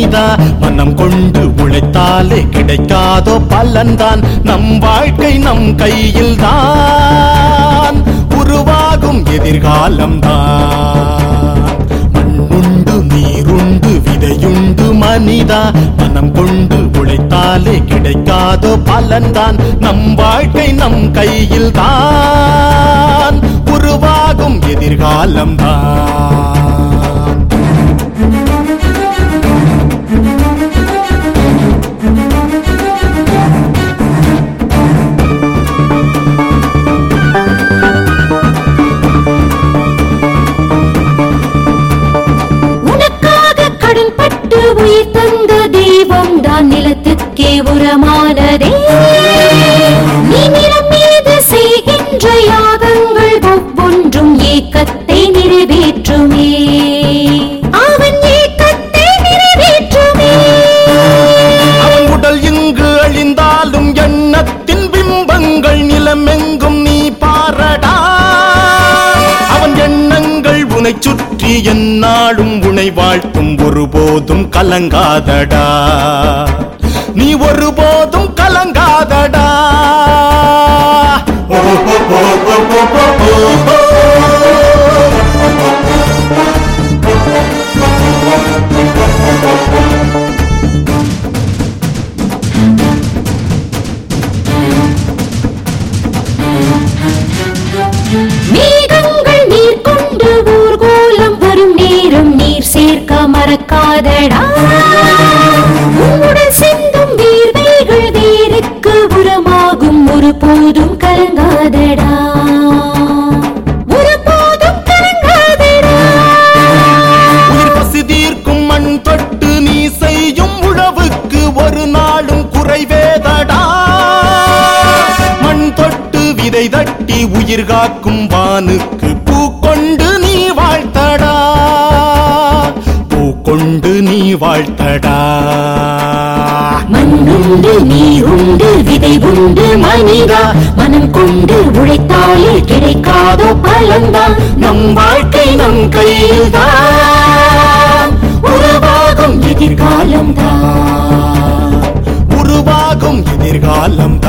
மனிதா மனம் கொண்டு உழைத்தாலே கிடைக்காதோ பலன்தான் நம் வாழ்க்கை நம் கையில் தான் உருவாகும் எதிர்காலம் தான் மண்ணுண்டு நீருண்டு விதையுண்டு மனிதா மனம் கொண்டு உழைத்தாலே கிடைக்காதோ பலன்தான் நம் வாழ்க்கை நம் கையில் தான் உருவாகும் எதிர்காலம் தான் உனக்காக கடன் பட்டு உயிர் தந்த தெய்வம் தான் நிலத்துக்கே உரமானதே நீ நிலம் மீது செய்கின்ற யாகங்கள் ஒவ்வொன்றும் ஏக்கத்தை நிறைவேற்றுமே அவன் ஏக்கத்தை நிறைவேற்றுமே அவன் உடல் இங்கு அழிந்தாலும் எண்ணத்தின் பிம்பங்கள் நிலமெங்கும் நீ பாரடா அவன் எண்ணங்கள் உனை சுற்றி எந்நாளும் உனை வாழ்த்தும் ஒருபோதும் கலங்காதடா நீ ஒருபோதும் கலங்காதடா ஓ, ஓ, ஓ, ஓ, ஓ, ஓ, ஓ, ஓ. மேகங்கள் நீர் கொண்டு ஊர்கோலம் வரும் நேரம் நீர் சேர்க்க மறக்காதடா உன்னுடன் சிந்தும் வீர்வைகள் வேருக்கு உரமாகும் ஒரு போதும் கலங்காதடா ஒரு போதும் கலங்காதடா உயிர் பசி தீர்க்கும் மண் தொட்டு நீ செய்யும் உழவுக்கு ஒரு நாளும் குறைவேதடா மண் தொட்டு விதை தட்டி உயிர் காக்கும் வானுக்கு பூ கொண்டு நீ வாழ்த்தடா பூ கொண்டு நீ வாழ்த்தடா மண்ணுண்டு நீருண்டு விதை உண்டு மனிதா மனம் கொண்டு உழைத்தாலே கிடைக்காதோ பலன்தான் நம் வாழ்க்கை நம் கையில் தான் உருவாகும் எதிர்காலம் தான் உருவாகும் எதிர்காலம்